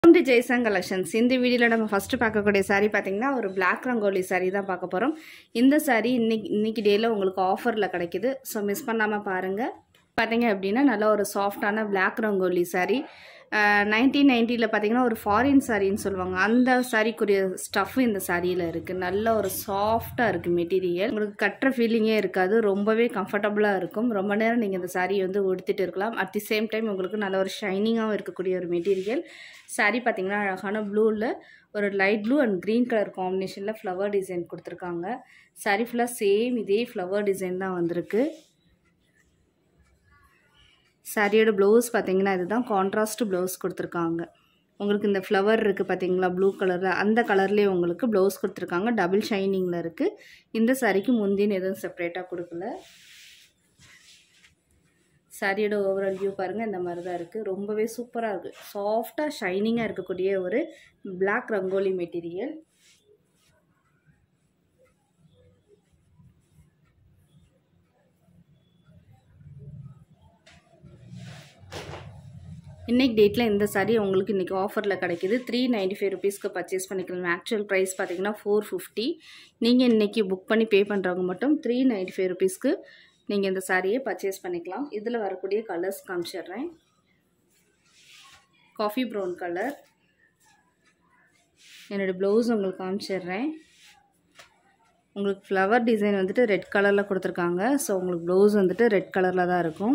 welcome to ஜெய்சங் collections இந்த வீடியோவில் நம்ம ஃபஸ்ட்டு பார்க்கக்கூடிய saree பார்த்தீங்கன்னா ஒரு பிளாக் ரங்கோலி saree தான் பார்க்க போகிறோம் இந்த saree இன்னைக்கு இன்னைக்கு டேயில் உங்களுக்கு ஆஃபரில் கிடைக்குது ஸோ மிஸ் பண்ணாமல் பாருங்கள் பார்த்தீங்க அப்படின்னா நல்ல ஒரு சாஃப்டான பிளாக் ரங்கோலி saree நைன்டீன் நைன்ட்டியில் பார்த்தீங்கன்னா ஒரு ஃபாரின் சாரின்னு சொல்லுவாங்க அந்த சாரிக்குரிய ஸ்டஃப் இந்த சாரியில் இருக்குது நல்ல ஒரு சாஃப்டாக இருக்குது மெட்டீரியல் உங்களுக்கு கட்டுற ஃபீலிங்கே இருக்காது ரொம்பவே கம்ஃபர்டபுளாக இருக்கும் ரொம்ப நேரம் நீங்கள் இந்த சாரியை வந்து உடுத்திட்டு இருக்கலாம் அட் தி சேம் டைம் உங்களுக்கு நல்ல ஒரு ஷைனிங்காகவும் இருக்கக்கூடிய ஒரு மெட்டீரியல் சாரி பார்த்தீங்கன்னா அழகான ப்ளூவில் ஒரு light blue and green colour காம்பினேஷனில் ஃப்ளவர் டிசைன் கொடுத்துருக்காங்க சாரி ஃபுல்லாக சேம் இதே ஃப்ளவர் டிசைன் தான் வந்திருக்கு சாரியோட ப்ளவுஸ் பார்த்தீங்கன்னா இதுதான் கான்ட்ராஸ்ட் ப்ளவுஸ் கொடுத்துருக்காங்க உங்களுக்கு இந்த ஃப்ளவர் இருக்குது பார்த்தீங்களா ப்ளூ கலரில் அந்த கலர்லேயே உங்களுக்கு ப்ளவுஸ் கொடுத்துருக்காங்க டபுள் ஷைனிங்கில் இருக்குது இந்த சாரிக்கு முந்தின்னு எதுவும் செப்பரேட்டாக கொடுக்கல சாரியோட ஓவரால் வியூ பாருங்கள் இந்த மாதிரி தான் இருக்குது ரொம்பவே சூப்பராக இருக்குது சாஃப்டாக ஷைனிங்காக இருக்கக்கூடிய ஒரு பிளாக் ரங்கோலி மெட்டீரியல் இன்னைக்கு டேட்டில் இந்த சாரீ உங்களுக்கு இன்றைக்கி ஆஃபரில் கிடைக்கிது த்ரீ நைன்டி ஃபைவ் ருபீஸ்க்கு பர்ச்சேஸ் பண்ணிக்கலாம் ஆக்சுவல் ப்ரைஸ் பார்த்தீங்கன்னா ஃபோர் ஃபிஃப்டி நீங்கள் இன்றைக்கி புக் பண்ணி பே பண்ணுறவங்க மட்டும் த்ரீ நைன்டி ஃபைவ் ருபீஸ்க்கு நீங்கள் இந்த சாரியை பர்ச்சேஸ் பண்ணிக்கலாம் இதில் வரக்கூடிய கலர்ஸ் காமிச்சிடுறேன் காஃபி ப்ரௌன் கலர் என்னோடய ப்ளவுஸ் உங்களுக்கு காமிச்சிடுறேன் உங்களுக்கு ஃப்ளவர் டிசைன் வந்துட்டு ரெட் கலரில் கொடுத்துருக்காங்க ஸோ உங்களுக்கு ப்ளவுஸ் வந்துட்டு ரெட் கலரில் தான் இருக்கும்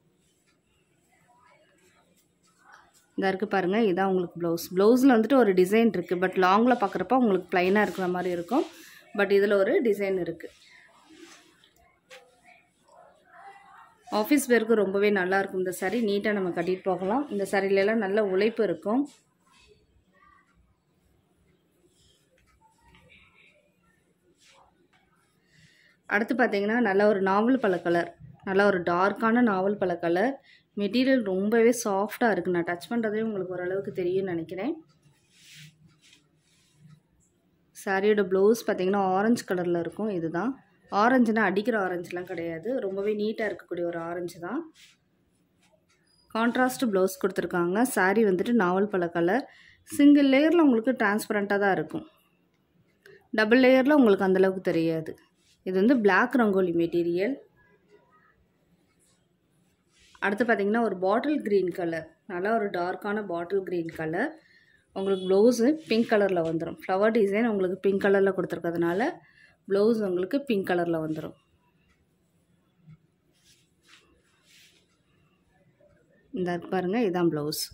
இந்த இருக்குது பாருங்கள் இதான் உங்களுக்கு ப்ளவுஸ் ப்ளவுஸில் வந்துட்டு ஒரு டிசைன் இருக்குது பட் லாங்கில் பார்க்குறப்ப உங்களுக்கு ப்ளைனாக இருக்கிற மாதிரி இருக்கும் பட் இதில் ஒரு டிசைன் இருக்குது ஆஃபீஸ் பேருக்கு ரொம்பவே நல்லாயிருக்கும் இந்த சாரீ நீட்டாக நம்ம கட்டிட்டு போகலாம் இந்த சாரிலெல்லாம் நல்ல உழைப்பு இருக்கும் அடுத்து பார்த்தீங்கன்னா நல்ல ஒரு நாவல் பழ கலர் நல்ல ஒரு டார்க்கான நாவல் பழ கலர் மெட்டீரியல் ரொம்பவே சாஃப்டாக இருக்குது நான் டச் பண்ணுறதே உங்களுக்கு ஓரளவுக்கு தெரியும்னு நினைக்கிறேன் சாரியோட ப்ளவுஸ் பார்த்தீங்கன்னா ஆரஞ்சு கலரில் இருக்கும் இதுதான் ஆரஞ்சுனா அடிக்கிற ஆரஞ்சுலாம் கிடையாது ரொம்பவே நீட்டாக இருக்கக்கூடிய ஒரு ஆரஞ்சு தான் கான்ட்ராஸ்ட் ப்ளவுஸ் கொடுத்துருக்காங்க சாரீ வந்துட்டு நாவல் பழ கலர் சிங்கிள் லேயரில் உங்களுக்கு டிரான்ஸ்பரண்ட்டாக தான் இருக்கும் டபுள் லேயரில் உங்களுக்கு அந்தளவுக்கு தெரியாது இது வந்து பிளாக் ரங்கோலி மெட்டீரியல் அடுத்து பார்த்தீங்கன்னா ஒரு பாட்டில் க்ரீன் கலர் நல்லா ஒரு டார்க்கான பாட்டில் க்ரீன் கலர் உங்களுக்கு ப்ளவுஸு பிங்க் கலரில் வந்துடும் ஃப்ளவர் டிசைன் உங்களுக்கு பிங்க் கலரில் கொடுத்துருக்கிறதுனால ப்ளவுஸ் உங்களுக்கு பிங்க் கலரில் வந்துடும் இந்த பாருங்கள் இதுதான் ப்ளவுஸ்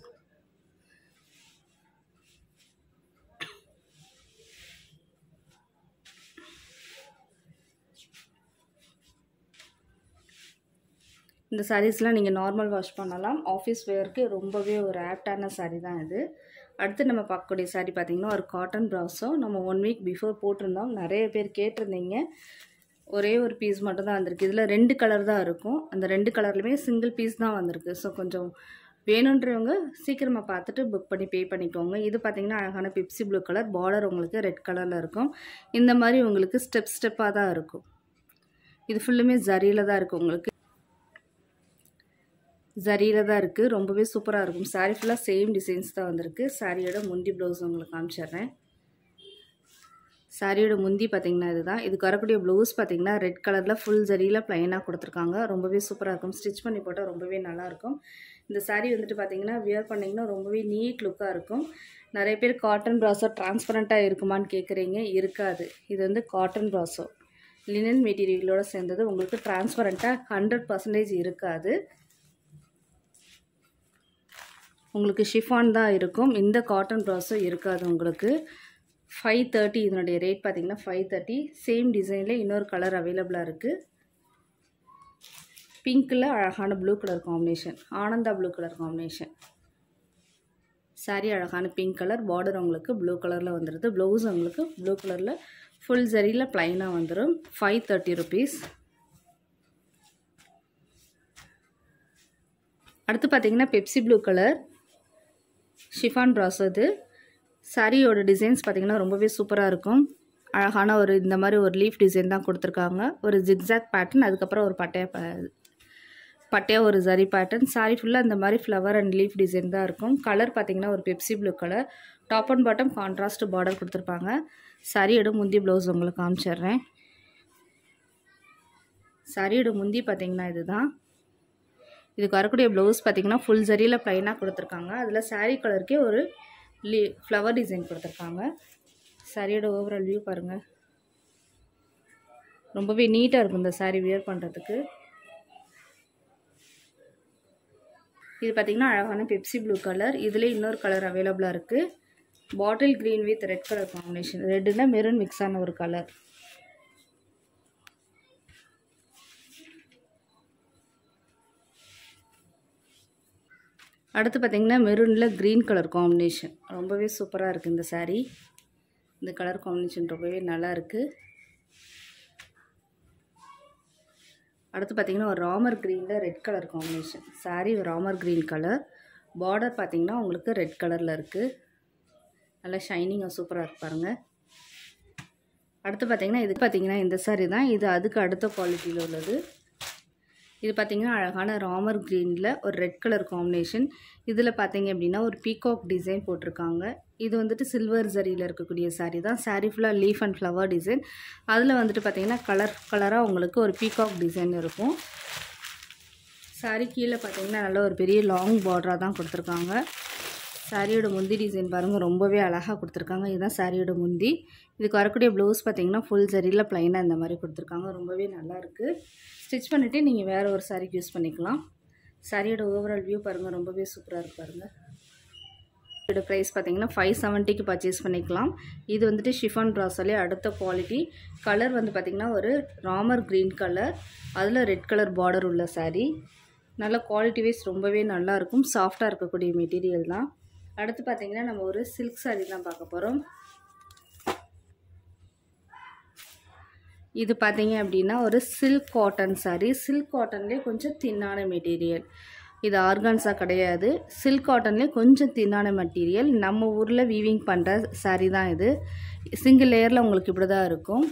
இந்த சாரீஸ்லாம் நீங்கள் நார்மல் வாஷ் பண்ணலாம் ஆஃபீஸ் வேருக்கு ரொம்பவே ஒரு ஆப்டான சாரீ தான் இது அடுத்து நம்ம பார்க்கக்கூடிய சாரீ பார்த்திங்கன்னா ஒரு காட்டன் ப்ராஸோ நம்ம ஒன் வீக் பிஃபோர் போட்டிருந்தோம் நிறைய பேர் கேட்டிருந்தீங்க ஒரே ஒரு பீஸ் மட்டும் தான் வந்திருக்கு இதில் ரெண்டு கலர் தான் இருக்கும் அந்த ரெண்டு கலர்லையுமே சிங்கிள் பீஸ் தான் வந்திருக்கு ஸோ கொஞ்சம் வேணுன்றவங்க சீக்கிரமாக பார்த்துட்டு புக் பண்ணி பே பண்ணிக்கோங்க இது பார்த்திங்கன்னா அழகான பிப்சி ப்ளூ கலர் பார்டர் உங்களுக்கு ரெட் கலரில் இருக்கும் இந்த மாதிரி உங்களுக்கு ஸ்டெப் ஸ்டெப்பாக தான் இருக்கும் இது ஃபுல்லுமே ஜரியில் தான் இருக்கும் உங்களுக்கு ஜரியில் தான் இருக்குது ரொம்பவே சூப்பராக இருக்கும் சாரீ ஃபுல்லாக சேம் டிசைன்ஸ் தான் வந்திருக்கு சாரியோட முந்தி ப்ளவுஸ் உங்களுக்கு காமிச்சிட்றேன் சாரியோட முந்தி பார்த்திங்கன்னா இதுதான் இதுக்கு வரக்கூடிய ப்ளவுஸ் பார்த்திங்கன்னா ரெட் கலரில் ஃபுல் ஜரியில் ப்ளைனாக கொடுத்துருக்காங்க ரொம்பவே சூப்பராக இருக்கும் ஸ்டிச் பண்ணி போட்டால் ரொம்பவே நல்லாயிருக்கும் இந்த சாரீ வந்துட்டு பார்த்திங்கன்னா வியர் பண்ணிங்கன்னா ரொம்பவே நீட் லுக்காக இருக்கும் நிறைய பேர் காட்டன் ப்ராஸோ டிரான்ஸ்பரண்ட்டாக இருக்குமான்னு கேட்குறீங்க இருக்காது இது வந்து காட்டன் ப்ராஸோ லினன் மெட்டீரியலோடு சேர்ந்தது உங்களுக்கு டிரான்ஸ்பரண்ட்டாக ஹண்ட்ரட் பர்சன்டேஜ் இருக்காது உங்களுக்கு ஷிஃபான் தான் இருக்கும் இந்த காட்டன் ப்ராஸும் இருக்காது உங்களுக்கு ஃபைவ் தேர்ட்டி இதனுடைய ரேட் பார்த்திங்கன்னா ஃபைவ் தேர்ட்டி சேம் டிசைனில் இன்னொரு கலர் அவைலபிளாக இருக்குது பிங்க்கில் அழகான blue colour combination Ananda blue colour combination sari அழகான பிங்க் கலர் பார்டர் உங்களுக்கு ப்ளூ கலரில் வந்துடுது ப்ளவுஸ் உங்களுக்கு ப்ளூ கலரில் ஃபுல் ஜரியில் ப்ளைனாக வந்துடும் ஃபைவ் தேர்ட்டி ருபீஸ் அடுத்து பார்த்திங்கன்னா Pepsi blue colour chiffon brasso இது சாரியோட டிசைன்ஸ் பார்த்திங்கன்னா ரொம்பவே சூப்பராக இருக்கும் அழகான ஒரு இந்த மாதிரி ஒரு லீஃப் டிசைன் தான் கொடுத்துருக்காங்க ஒரு ஜிக்ஸாக் பேட்டர்ன் அதுக்கப்புறம் ஒரு பட்டைய பட்டையாக ஒரு ஜரி பேட்டர்ன் சாரி ஃபுல்லாக இந்த மாதிரி ஃப்ளவர் அண்ட் லீஃப் டிசைன் தான் இருக்கும் கலர் பார்த்தீங்கன்னா ஒரு Pepsi blue colour top and bottom contrast border கொடுத்துருப்பாங்க சாரியோட முந்தி ப்ளவுஸ் உங்களுக்கு காமிச்சிடுறேன் சாரியோட முந்தி பார்த்தீங்கன்னா இதுதான் இதுக்கு வரக்கூடிய ப்ளவுஸ் பார்த்தீங்கன்னா ஃபுல் ஜரியில் ப்ளைனாக கொடுத்துருக்காங்க அதில் saree கலருக்கே ஒரு லீ ஃப்ளவர் டிசைன் கொடுத்துருக்காங்க சாரியோட ஓவரால் வியூ பாருங்கள் ரொம்பவே நீட்டாக இருக்கும் இந்த saree வியர் பண்ணுறதுக்கு இது பார்த்திங்கன்னா அழகான பெப்சி ப்ளூ கலர் இதில் இன்னொரு கலர் அவைலபிளாக இருக்குது bottle green with red colour combination ரெட்டுனா மெரூன் மிக்ஸ் ஆன ஒரு கலர் அடுத்து பார்த்திங்கன்னா மெரூனில் க்ரீன் கலர் காம்பினேஷன் ரொம்பவே சூப்பராக இருக்குது இந்த saree இந்த கலர் காம்பினேஷன் ரொம்பவே நல்லா இருக்குது அடுத்து பார்த்திங்கன்னா ஒரு ராமர் க்ரீனில் ரெட் கலர் காம்பினேஷன் saree ஒரு ராமர் க்ரீன் கலர் பார்டர் பார்த்திங்கன்னா உங்களுக்கு ரெட் கலரில் இருக்குது நல்லா ஷைனிங்காக சூப்பராக இருக்கு பாருங்கள் அடுத்து பார்த்திங்கன்னா இது பார்த்திங்கன்னா இந்த saree தான் இது அதுக்கு அடுத்த குவாலிட்டியில் உள்ளது இது பார்த்திங்கன்னா அழகான ராமர் க்ரீனில் ஒரு ரெட் கலர் காம்பினேஷன் இதில் பார்த்தீங்க அப்படின்னா ஒரு பீகாக் டிசைன் போட்டிருக்காங்க இது வந்துட்டு சில்வர் ஜரியில் இருக்கக்கூடிய saree தான் saree ஃபுல்லாக லீஃப் அண்ட் ஃப்ளவர் டிசைன் அதில் வந்துட்டு பார்த்தீங்கன்னா கலர் கலராக உங்களுக்கு ஒரு பீகாக் டிசைன் இருக்கும் saree கீழே பார்த்தீங்கன்னா நல்ல ஒரு பெரிய லாங் பார்டராக தான் கொடுத்துருக்காங்க சாரியோட முந்தி டிசைன் பாருங்கள் ரொம்பவே அழகாக கொடுத்துருக்காங்க இதுதான் சாரியோட முந்தி இதுக்கு வரக்கூடிய ப்ளவுஸ் பார்த்தீங்கன்னா ஃபுல் சரியில் ப்ளைனாக இந்த மாதிரி கொடுத்துருக்காங்க ரொம்பவே நல்லா இருக்குது ஸ்டிச் பண்ணிவிட்டு நீங்கள் வேறு ஒரு சாரிக்கு யூஸ் பண்ணிக்கலாம் சாரியோட ஓவரால் வியூ பாருங்கள் ரொம்பவே சூப்பராக இருக்கு பாருங்கள் இதோட ப்ரைஸ் பார்த்தீங்கன்னா ஃபைவ் செவன்ட்டிக்கு பர்ச்சேஸ் பண்ணிக்கலாம் இது வந்துட்டு ஷிஃபான் ப்ராஸோலே அடுத்த குவாலிட்டி கலர் வந்து பார்த்திங்கன்னா ஒரு ராமர் க்ரீன் கலர் அதில் ரெட் கலர் பார்டர் உள்ள saree நல்ல குவாலிட்டி வைஸ் ரொம்பவே நல்லா இருக்கும் சாஃப்டாக இருக்கக்கூடிய மெட்டீரியல் தான் அடுத்து பார்த்தீங்கன்னா நம்ம ஒரு சில்க் saree தான் பார்க்க போகிறோம் இது பார்த்தீங்க அப்படின்னா ஒரு சில்க் காட்டன் saree சில்க் காட்டன்லேயே கொஞ்சம் தின்னான மெட்டீரியல் இது ஆர்கான்ஸா கிடையாது சில்க் காட்டன்லேயே கொஞ்சம் தின்னான மெட்டீரியல் நம்ம ஊரில் வீவிங் பண்ணுற saree தான் இது சிங்கிள் லேயரில் உங்களுக்கு இப்படி தான் இருக்கும்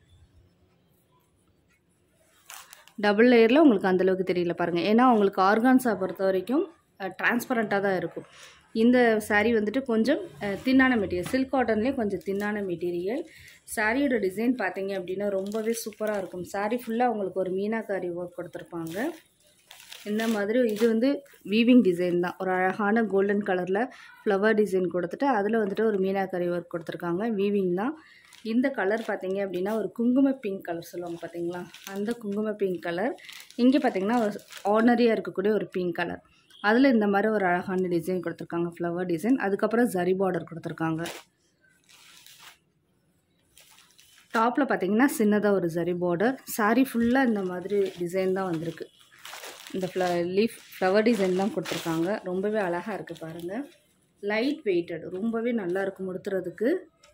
டபுள் லேயரில் உங்களுக்கு அந்தளவுக்கு தெரியல பாருங்கள் ஏன்னா உங்களுக்கு ஆர்கான்ஸா பொறுத்த வரைக்கும் டிரான்ஸ்பரண்ட்டாக தான் இருக்கும் இந்த saree வந்துட்டு கொஞ்சம் தின்னான மெட்டீரியல் சில்க் காட்டன்லேயே கொஞ்சம் தின்னான மெட்டீரியல் சாரியோட டிசைன் பார்த்தீங்க அப்படின்னா ரொம்பவே சூப்பராக இருக்கும் saree ஃபுல்லாக உங்களுக்கு ஒரு மீனாக்காரி ஒர்க் கொடுத்துருப்பாங்க இந்த மாதிரி இது வந்து வீவிங் டிசைன் தான் ஒரு அழகான கோல்டன் கலரில் ஃப்ளவர் டிசைன் கொடுத்துட்டு அதில் வந்துட்டு ஒரு மீனாக்கரி ஒர்க் கொடுத்துருக்காங்க வீவிங் தான் இந்த கலர் பார்த்தீங்க அப்படின்னா ஒரு குங்கும பிங்க் கலர் சொல்லுவாங்க பார்த்தீங்களா அந்த குங்கும பிங்க் கலர் இங்கே பார்த்தீங்கன்னா ஒரு ஆர்டினரியாக இருக்கக்கூடிய ஒரு பிங்க் கலர் அதில் இந்த மாதிரி ஒரு அழகான டிசைன் கொடுத்துருக்காங்க ஃப்ளவர் டிசைன் அதுக்கப்புறம் ஜரி பார்டர் கொடுத்துருக்காங்க டாப்பில் பார்த்தீங்கன்னா சின்னதாக ஒரு ஜரி பார்டர் saree ஃபுல்லாக இந்த மாதிரி டிசைன் தான் வந்திருக்கு இந்த ஃப்ள லீஃப் ஃப்ளவர் டிசைன் தான் கொடுத்துருக்காங்க ரொம்பவே அழகாக இருக்குது பாருங்கள் லைட் வெயிட்டட் ரொம்பவே நல்லா இருக்கும் உடுத்துறதுக்கு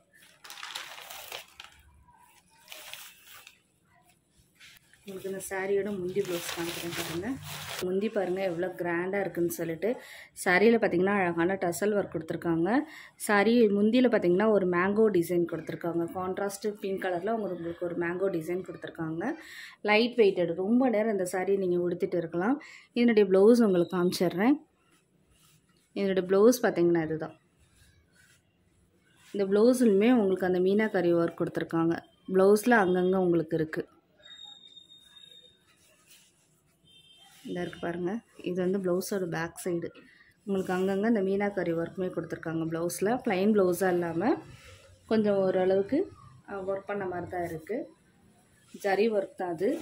உங்களுக்கு இந்த சாரியோட முந்தி ப்ளவுஸ் காமிக்கிறேன் பாருங்கள் முந்தி பாருங்கள் எவ்வளோ கிராண்டாக இருக்குன்னு சொல்லிட்டு சாரியில் பார்த்தீங்கன்னா அழகான டசல் ஒர்க் கொடுத்துருக்காங்க சாரி முந்தியில் பார்த்தீங்கன்னா ஒரு மேங்கோ டிசைன் கொடுத்துருக்காங்க கான்ட்ராஸ்ட் பிங்க் கலரில் உங்களுக்கு ஒரு மேங்கோ டிசைன் கொடுத்துருக்காங்க லைட் வெயிட்டட் ரொம்ப நேரம் இந்த சாரியை நீங்கள் உடுத்திட்டு இருக்கலாம் இதனுடைய ப்ளவுஸ் உங்களுக்கு காமிச்சிடுறேன் இதனுடைய ப்ளவுஸ் பார்த்தீங்கன்னா இதுதான் இந்த ப்ளவுஸுலுமே உங்களுக்கு அந்த மீனாக்கரி ஒர்க் கொடுத்துருக்காங்க ப்ளவுஸில் அங்கங்கே உங்களுக்கு இருக்குது இந்த இருக்கு பாருங்கள் இது வந்து ப்ளவுஸோட பேக் சைடு உங்களுக்கு அங்கங்கே இந்த மீனாக்கரி ஒர்க்குமே கொடுத்துருக்காங்க ப்ளவுஸில் ப்ளைன் ப்ளவுஸாக இல்லாமல் கொஞ்சம் ஓரளவுக்கு ஒர்க் பண்ண மாதிரி தான் இருக்குது ஜரி ஒர்க் தான் அது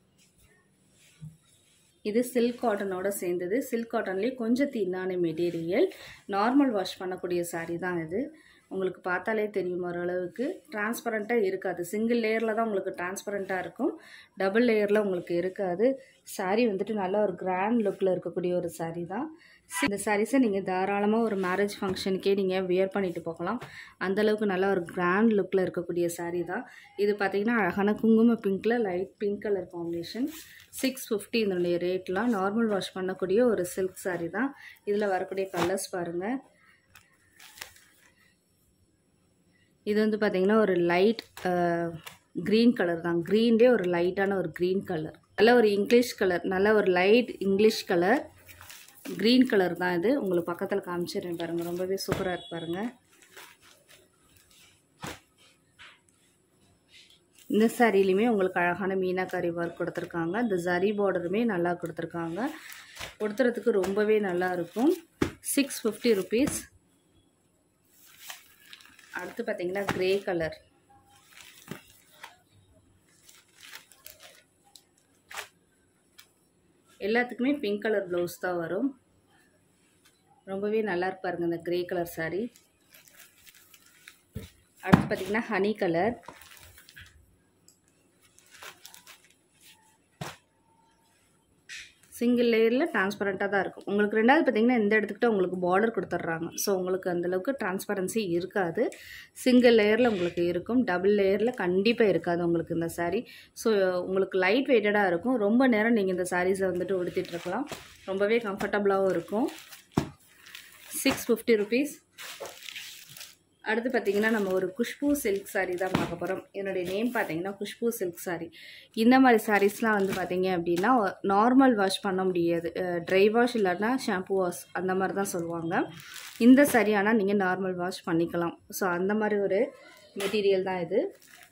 இது சில்க் காட்டனோட சேர்ந்தது சில்க் காட்டன்லேயே கொஞ்சம் தின்னான மெட்டீரியல் நார்மல் வாஷ் பண்ணக்கூடிய saree தான் இது உங்களுக்கு பார்த்தாலே தெரியும் ஓரளவுக்கு டிரான்ஸ்பரண்ட்டாக இருக்காது சிங்கிள் லேயரில் தான் உங்களுக்கு டிரான்ஸ்பரண்ட்டாக இருக்கும் டபுள் லேயரில் உங்களுக்கு இருக்காது saree வந்துட்டு நல்ல ஒரு கிராண்ட் லுக்கில் இருக்கக்கூடிய ஒரு saree தான் இந்த சாரீஸை நீங்கள் தாராளமாக ஒரு மேரேஜ் ஃபங்க்ஷனுக்கே நீங்கள் வியர் பண்ணிட்டு போகலாம் அந்தளவுக்கு நல்ல ஒரு கிராண்ட் லுக்கில் இருக்கக்கூடிய saree தான் இது பார்த்தீங்கன்னா அழகான குங்கும பிங்க்கில் light pink colour combination six fifty இதனுடைய ரேட்லாம் நார்மல் வாஷ் பண்ணக்கூடிய ஒரு சில்க் saree தான் இதில் வரக்கூடிய கலர்ஸ் பாருங்கள் இது வந்து பார்த்திங்கன்னா ஒரு லைட் க்ரீன் கலர் தான் க்ரீன்லேயே ஒரு லைட்டான ஒரு க்ரீன் கலர் நல்ல ஒரு இங்கிலீஷ் கலர் நல்ல ஒரு light English colour green colour தான் இது உங்களுக்கு பக்கத்தில் காமிச்சிடுறேன் பாருங்கள் ரொம்பவே சூப்பராக இருக்கு பாருங்கள் இந்த சாரிலையுமே உங்களுக்கு அழகான மீனாக்காரி ஒர்க் கொடுத்துருக்காங்க இந்த ஜரி பார்டருமே நல்லா கொடுத்துருக்காங்க கொடுத்துறதுக்கு ரொம்பவே நல்லா இருக்கும் சிக்ஸ் ஃபிஃப்டி ருபீஸ் அடுத்து பார்த்தீங்கன்னா க்ரே கலர் எல்லாத்துக்குமே பிங்க் கலர் ப்ளவுஸ் தான் வரும் ரொம்பவே நல்லா இருக்கு பாருங்க இந்த க்ரே கலர் saree அடுத்து பார்த்தீங்கன்னா ஹனி கலர் சிங்கிள் லேயரில் டிரான்ஸ்பரண்ட்டாக தான் இருக்கும் உங்களுக்கு ரெண்டாவது பார்த்தீங்கன்னா இந்த இடத்துக்கிட்ட உங்களுக்கு பார்டர் கொடுத்துட்றாங்க ஸோ உங்களுக்கு அந்தளவுக்கு டிரான்ஸ்பரன்சி இருக்காது சிங்கிள் லேயரில் உங்களுக்கு இருக்கும் டபுள் லேயரில் கண்டிப்பாக இருக்காது உங்களுக்கு இந்த saree ஸோ உங்களுக்கு லைட் வெயிட்டடாக இருக்கும் ரொம்ப நேரம் நீங்கள் இந்த சாரீஸை வந்துட்டு உடுத்திட்டு இருக்கலாம் ரொம்பவே கம்ஃபர்டபுளாகவும் இருக்கும் சிக்ஸ் ஃபிஃப்டி ருபீஸ் அடுத்து பார்த்தீங்கன்னா நம்ம ஒரு குஷ்பு சில்க் saree தான் பார்க்க போகிறோம் என்னுடைய நேம் பார்த்தீங்கன்னா குஷ்பு சில்க் saree இந்த மாதிரி சாரீஸ்லாம் வந்து பார்த்தீங்க அப்படின்னா நார்மல் வாஷ் பண்ண முடியாது ட்ரை வாஷ் இல்லைன்னா ஷாம்பு வாஷ் அந்த மாதிரி தான் சொல்லுவாங்க இந்த saree ஆனால் நீங்கள் நார்மல் வாஷ் பண்ணிக்கலாம் ஸோ அந்த மாதிரி ஒரு மெட்டீரியல் தான் இது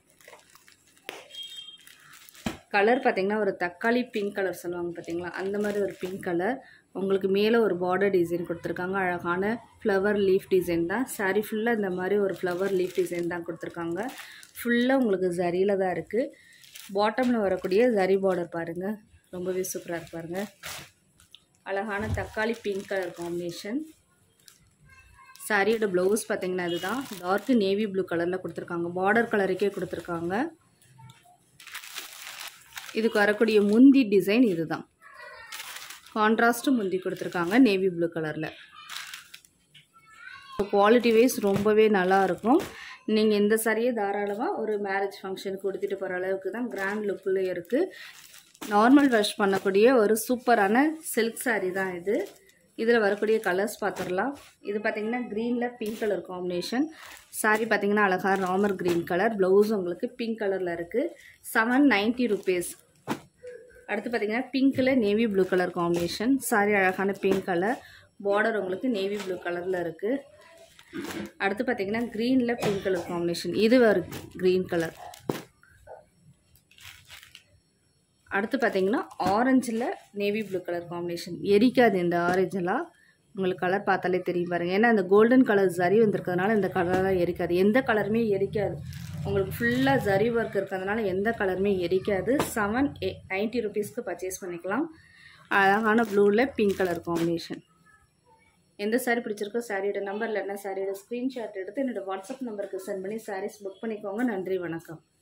கலர் பார்த்தீங்கன்னா ஒரு தக்காளி பிங்க் கலர் சொல்லுவாங்க பார்த்தீங்களா அந்த மாதிரி ஒரு பிங்க் கலர் உங்களுக்கு மேலே ஒரு பார்டர் டிசைன் கொடுத்துருக்காங்க அழகான ஃப்ளவர் லீஃப் டிசைன் தான் saree ஃபுல்லாக இந்த மாதிரி ஒரு ஃப்ளவர் லீஃப் டிசைன் தான் கொடுத்துருக்காங்க ஃபுல்லாக உங்களுக்கு ஜரியில் தான் இருக்குது பாட்டமில் வரக்கூடிய ஜரி பார்டர் பாருங்கள் ரொம்பவே சூப்பராக இருக்கு பாருங்கள் அழகான தக்காளி பிங்க் கலர் காம்பினேஷன் சாரியோட ப்ளவுஸ் பார்த்தீங்கன்னா இதுதான் டார்க் நேவி ப்ளூ கலரில் கொடுத்துருக்காங்க பார்டர் கலருக்கே கொடுத்துருக்காங்க இதுக்கு வரக்கூடிய முந்தி டிசைன் இதுதான் கான்ட்ராஸ்ட்டு முந்தி கொடுத்துருக்காங்க நேவி ப்ளூ கலரில் குவாலிட்டி வைஸ் ரொம்பவே நல்லா இருக்கும் நீங்கள் இந்த சரியை தாராளமாக ஒரு மேரேஜ் ஃபங்க்ஷனுக்கு கொடுத்துட்டு போகிற அளவுக்கு தான் கிராண்ட் லுக்கில் இருக்குது நார்மல் வாஷ் பண்ணக்கூடிய ஒரு சூப்பரான சில்க் saree தான் இது இதில் வரக்கூடிய கலர்ஸ் பார்த்துடலாம் இது பார்த்தீங்கன்னா க்ரீனில் பிங்க் கலர் காம்பினேஷன் saree பார்த்தீங்கன்னா அழகாக ராமர் க்ரீன் கலர் ப்ளவுஸ் உங்களுக்கு பிங்க் கலரில் இருக்குது செவன் நைன்ட்டி ருபீஸ் அடுத்து பார்த்தீங்கன்னா பிங்க்கில் navy blue colour combination saree அழகான பிங்க் கலர் பார்டர் உங்களுக்கு நேவி ப்ளூ கலரில் இருக்குது அடுத்து பார்த்தீங்கன்னா க்ரீனில் பிங்க் கலர் காம்பினேஷன் இது ஒரு க்ரீன் கலர் அடுத்து பார்த்தீங்கன்னா ஆரஞ்சில் நேவி ப்ளூ கலர் காம்பினேஷன் எரிக்காது இந்த ஆரஞ்செல்லாம் உங்களுக்கு கலர் பார்த்தாலே தெரியும் பாருங்கள் ஏன்னா இந்த கோல்டன் கலர் ஜரி வந்திருக்கிறதுனால இந்த கலரெலாம் எரிக்காது எந்த கலருமே எரிக்காது உங்களுக்கு ஃபுல்லாக ஜரி ஒர்க் இருக்கிறதுனால எந்த கலருமே எரிக்காது செவன் எ நைன்ட்டி ருபீஸ்க்கு பர்ச்சேஸ் பண்ணிக்கலாம் அழகான ப்ளூவில் பிங்க் கலர் காம்பினேஷன் எந்த சாரீ பிடிச்சிருக்கோ சாரியோட நம்பர் இல்லைன்னா சாரியோட ஸ்க்ரீன்ஷாட் எடுத்து என்னோட வாட்ஸ்அப் நம்பருக்கு சென்ட் பண்ணி சாரீஸ் புக் பண்ணிக்கோங்க நன்றி வணக்கம்